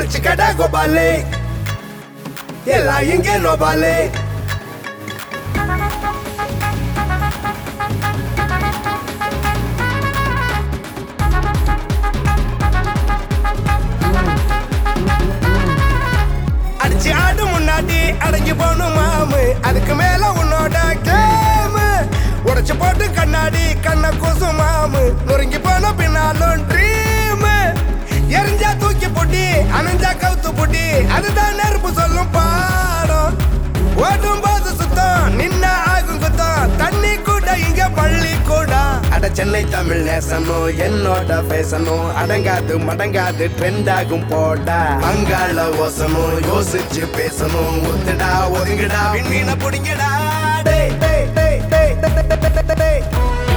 முடிச்சுக்கடா கோபாலே எல்லாம் இங்கே நோபாலே அடிச்சு ஆடு முன்னாடி அடங்கி போகணும் மாமு அதுக்கு மேல உன்னோட கேமு உடைச்சு போட்டு கண்ணாடி கண்ண கூசு மாமு நொறுங்கி போன பின்னாலும் ட்ரீம் எரிஞ்சா தூக்கி போட்டி அணைஞ்சா கவுத்து போட்டி அதுதான் நெருப்பு சொல்லும் பாடம் ஓடும் போது சுத்தம் நின்ன ஆகும் குத்தம் தண்ணி கூட இங்க பள்ளி கூட அட சென்னை தமிழ் நேசனும் என்னோட பேசணும் அடங்காது மடங்காது ட்ரெண்ட் ஆகும் போடா அங்காள ஓசனும் யோசிச்சு பேசணும் ஒத்துடா ஒதுங்கடா விண்மீன புடிங்கடா டேய், டேய், டேய், டேய், டேய், டேய், டேய், டேய், டேய்.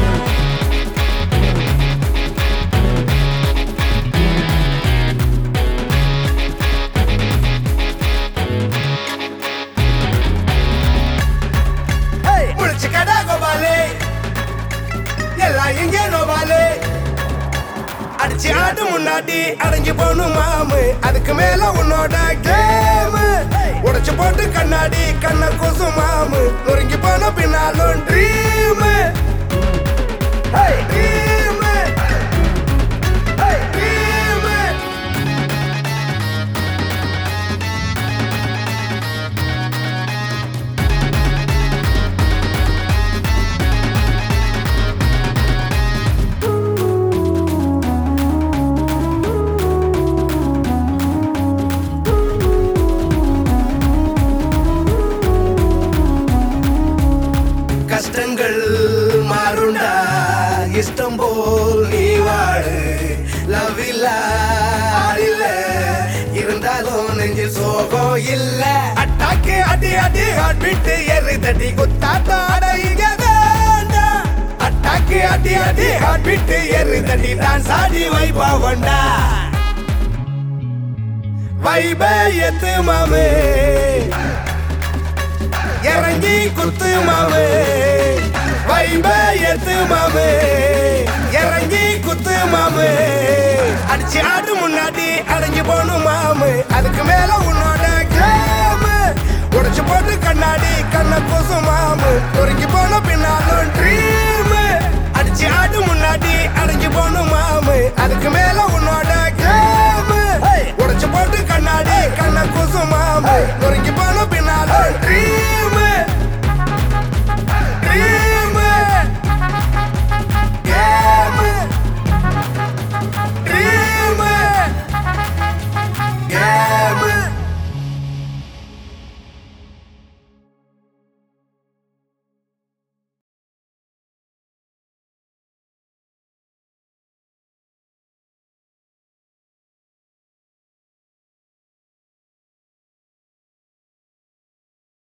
ஏய், முழிச்சுக்கடா கோபாலே எல்லாம் இங்கே நோபாலே அடிச்சு ஆடு முன்னாடி அடங்கி போகணும் மாமு அதுக்கு மேல உன்னோட கேமு உடைச்சு போட்டு கண்ணாடி கண்ண கூசு மாமு நொறுங்கி போன பின்னாலும் ட்ரீம் ட்ரீம் ட்ரீம் கஷ்டங்கள் மாறுண்டா இஷ்டம் போல் நீ வாழு லவ் இல்ல இல்ல இருந்தாலும் நெஞ்சில் சோகம் இல்ல அட்டாக்கு அடி அடி ஹார்ட் பீட் எரிதடி குத்தாட்டாட இங்க வேண்டாம் அட்டாக்கு அடி அடி ஹார்ட் பீட் எரிதடி டான்ஸ் ஆடி வைபாவண்டா வைபே எத்து மாமே இறங்கி குத்து மாமே வைப எத்து மாமே இறங்கி குத்து மாமே அடிச்சு ஆடு முன்னாடி அடங்கி போகணும் மாமு அதுக்கு மேல உன்னோட கேமு உடைச்சு போட்டு கண்ணாடி கண்ண கூசு மாமு நொறுங்கி போன பின்னாலும் ட்ரீம் அடிச்சு ஆடு முன்னாடி அடங்கி போகணும் மாமு அதுக்கு மேல உன்னோட கேமு உடைச்சு போட்டு கண்ணாடி கண்ண கூசு மாமு நொறுங்கி போன பின்னாலும்